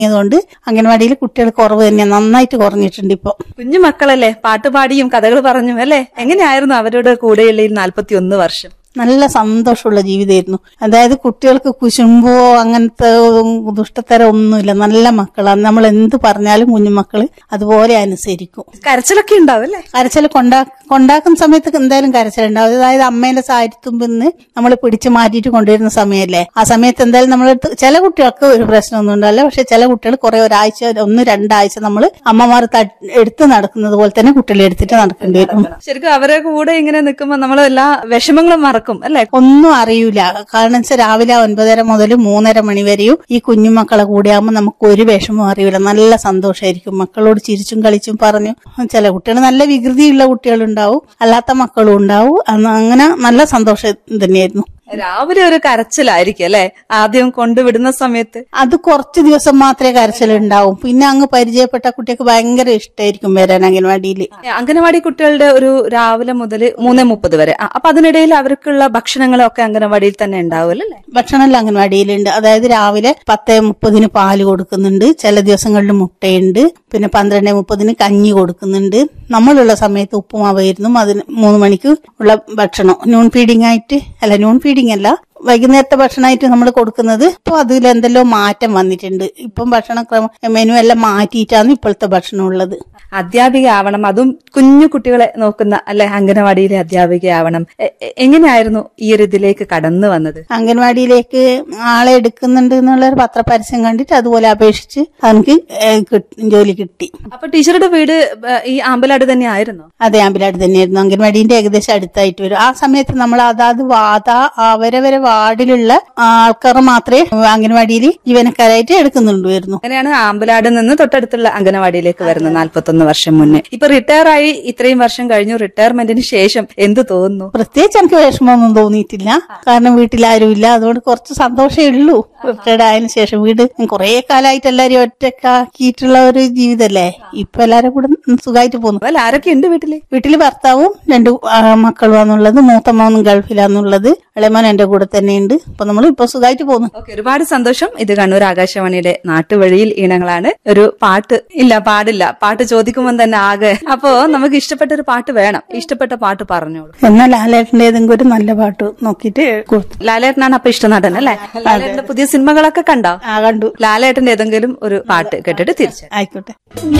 അതുകൊണ്ട് അംഗൻവാടിയിൽ കുട്ടികൾ കുറവ് തന്നെയാണ് നന്നായിട്ട് കുറഞ്ഞിട്ടുണ്ട് ഇപ്പൊ കുഞ്ഞു മക്കളല്ലേ പാട്ടുപാടിയും കഥകൾ പറഞ്ഞും അല്ലേ എങ്ങനെയായിരുന്നു അവരുടെ കൂടെയുള്ള ഈ നാൽപ്പത്തി ഒന്ന് വർഷം നല്ല സന്തോഷമുള്ള ജീവിതമായിരുന്നു അതായത് കുട്ടികൾക്ക് കുശുമ്പോ അങ്ങനത്തെ ദുഷ്ടത്തരം ഒന്നുമില്ല നല്ല മക്കളാണ് നമ്മൾ എന്ത് പറഞ്ഞാലും കുഞ്ഞുമക്കള് അതുപോലെ അനുസരിക്കും കരച്ചിലൊക്കെ ഉണ്ടാവും അല്ലേ കരച്ചിൽ കൊണ്ടാ കൊണ്ടാക്കുന്ന സമയത്ത് എന്തായാലും കരച്ചിലുണ്ടാവും അതായത് അമ്മേന്റെ സാരിത്തുമ്പിന്ന് നമ്മൾ പിടിച്ചു മാറ്റിയിട്ട് കൊണ്ടുവരുന്ന സമയമല്ലേ ആ സമയത്ത് എന്തായാലും നമ്മളെടുത്ത് ചില കുട്ടികൾക്ക് ഒരു പ്രശ്നമൊന്നും ഉണ്ടാവില്ല പക്ഷെ ചില കുട്ടികൾ കുറെ ഒരാഴ്ച ഒന്ന് രണ്ടാഴ്ച നമ്മൾ അമ്മമാർ തട്ട് എടുത്ത് നടക്കുന്നത് പോലെ തന്നെ കുട്ടികളെ എടുത്തിട്ട് നടക്കേണ്ടി വരും ശരിക്കും അവരെ കൂടെ ഇങ്ങനെ നിൽക്കുമ്പോൾ നമ്മൾ എല്ലാ വിഷമങ്ങളും മറക്കും അല്ലേ ഒന്നും അറിയൂല കാരണം വെച്ചാൽ രാവിലെ ഒൻപതര മുതൽ മൂന്നര മണി വരെയും ഈ കുഞ്ഞുമക്കളെ കൂടെയാകുമ്പോൾ നമുക്ക് ഒരു വിഷമവും അറിയൂല നല്ല സന്തോഷമായിരിക്കും മക്കളോട് ചിരിച്ചും കളിച്ചും പറഞ്ഞു ചില കുട്ടികൾ നല്ല വികൃതിയുള്ള കുട്ടികളുണ്ടാവും അല്ലാത്ത മക്കളും ഉണ്ടാവും അന്ന് അങ്ങനെ നല്ല സന്തോഷം തന്നെയായിരുന്നു രാവിലെ ഒരു കരച്ചിലായിരിക്കും അല്ലെ ആദ്യം കൊണ്ടുവിടുന്ന സമയത്ത് അത് കുറച്ച് ദിവസം മാത്രമേ കരച്ചിലുണ്ടാവും പിന്നെ അങ്ങ് പരിചയപ്പെട്ട കുട്ടിക്ക് ഭയങ്കര ഇഷ്ടമായിരിക്കും വരാൻ അംഗൻവാടിയിൽ അംഗനവാടി കുട്ടികളുടെ ഒരു രാവിലെ മുതൽ മൂന്നേ മുപ്പത് വരെ ആ, അപ്പൊ അതിനിടയിൽ അവർക്കുള്ള ഭക്ഷണങ്ങളൊക്കെ അംഗനവാടിയിൽ തന്നെ ഉണ്ടാവുമല്ലോ അല്ലേ ഭക്ഷണമെല്ലാം അംഗൻവാടിയിലുണ്ട് അതായത് രാവിലെ പത്തേ മുപ്പതിന് പാല് കൊടുക്കുന്നുണ്ട് ചില ദിവസങ്ങളിൽ മുട്ടയുണ്ട് പിന്നെ പന്ത്രണ്ട് മുപ്പതിന് കഞ്ഞി കൊടുക്കുന്നുണ്ട് നമ്മളുള്ള സമയത്ത് ഉപ്പുമാവായിരുന്നു അതിന് മൂന്ന് മണിക്ക് ഉള്ള ഭക്ഷണം നോൺ ഫീഡിംഗ് ആയിട്ട് അല്ല നോൺ ഫീഡിംഗ് അല്ല വൈകുന്നേരത്തെ ഭക്ഷണമായിട്ട് നമ്മൾ കൊടുക്കുന്നത് ഇപ്പൊ അതിൽ എന്തെല്ലോ മാറ്റം വന്നിട്ടുണ്ട് ഇപ്പം ഭക്ഷണക്രമം മെനു എല്ലാം മാറ്റിയിട്ടാണ് ഇപ്പോഴത്തെ ഭക്ഷണം ഉള്ളത് അധ്യാപിക ആവണം അതും കുഞ്ഞു കുട്ടികളെ നോക്കുന്ന അല്ലെ അംഗനവാടിയിലെ അധ്യാപിക ആവണം എ- എ- എങ്ങനെയായിരുന്നു ഈ ഒരു ഇതിലേക്ക് കടന്നു വന്നത് അംഗൻവാടിയിലേക്ക് ആളെ എടുക്കുന്നുണ്ട് എന്നുള്ള ഒരു പത്രപരസ്യം കണ്ടിട്ട് അതുപോലെ അപേക്ഷിച്ച് എനിക്ക് ഏഹ് കിട്ടി- ജോലി കിട്ടി അപ്പൊ ടീച്ചറുടെ വീട് ഏ, ഈ ആമ്പലാട് തന്നെ ആയിരുന്നോ അതെ ആമ്പിലാട് തന്നെയായിരുന്നു അംഗൻവാടിന്റെ ഏകദേശം അടുത്തായിട്ട് വരും ആ സമയത്ത് നമ്മൾ അതാത് വാത അവരവരെ വാർഡിലുള്ള ആൾക്കാർ മാത്രമേ അംഗൻവാടിയിൽ ജീവനക്കാരായിട്ട് എടുക്കുന്നുണ്ടായിരുന്നു അങ്ങനെയാണ് ആമ്പലാട് നിന്ന് തൊട്ടടുത്തുള്ള അംഗനവാടിയിലേക്ക് വരുന്നത് നാൽപ്പത്തൊന്ന് വർഷം മുന്നേ ഇപ്പൊ റിട്ടയർ ആയി ഇത്രയും വർഷം കഴിഞ്ഞു റിട്ടയർമെന്റിന് ശേഷം എന്ത് തോന്നുന്നു പ്രത്യേകിച്ച് എനിക്ക് വിഷമമൊന്നും തോന്നിയിട്ടില്ല കാരണം വീട്ടിലാരുമില്ല അതുകൊണ്ട് കുറച്ച് സന്തോഷമേ ഉള്ളൂ റിട്ടയർഡ് ആയതിനു ശേഷം വീട് കുറെ കാലമായിട്ട് എല്ലാരും ഒറ്റക്കാക്കിയിട്ടുള്ള ഒരു ജീവിതല്ലേ ഇപ്പൊ എല്ലാരും കൂടെ സുഖമായിട്ട് പോകുന്നു അല്ല ആരൊക്കെ ഉണ്ട് വീട്ടില് വീട്ടില് ഭർത്താവും രണ്ട് ആ, മക്കളുമാണുള്ളത് മൂത്ത മോനും ഗൾഫിലാന്നുള്ളത് ഇളയമോൻ എന്റെ കൂടെ തന്നെയുണ്ട് അപ്പൊ നമ്മൾ ഇപ്പൊ സുഖമായിട്ട് പോകുന്നു ഓക്കെ ഒരുപാട് സന്തോഷം ഇത് കണ്ണൂർ ആകാശവാണിയുടെ നാട്ടുവഴിയിൽ ഈണങ്ങളാണ് ഒരു പാട്ട് ഇല്ല പാടില്ല പാട്ട് ചോദിക്കുമ്പോൾ തന്നെ ആകെ അപ്പോ നമുക്ക് ഇഷ്ടപ്പെട്ട ഒരു പാട്ട് വേണം ഇഷ്ടപ്പെട്ട പാട്ട് പറഞ്ഞോളൂ എന്നാൽ ലാലേട്ടന്റെ ഏതെങ്കിലും ഒരു നല്ല പാട്ട് നോക്കിയിട്ട് കൊടുത്തു ലാലേട്ടനാണ് അപ്പൊ ഇഷ്ടനടൻ അല്ലേ ലാലേട്ടന്റെ പുതിയ സിനിമകളൊക്കെ കണ്ടോ ആ കണ്ടു ലാലേട്ടന്റെ ഏതെങ്കിലും ഒരു പാട്ട് കേട്ടിട്ട് തിരിച്ചു ആയിക്കോട്ടെ ഞാൻ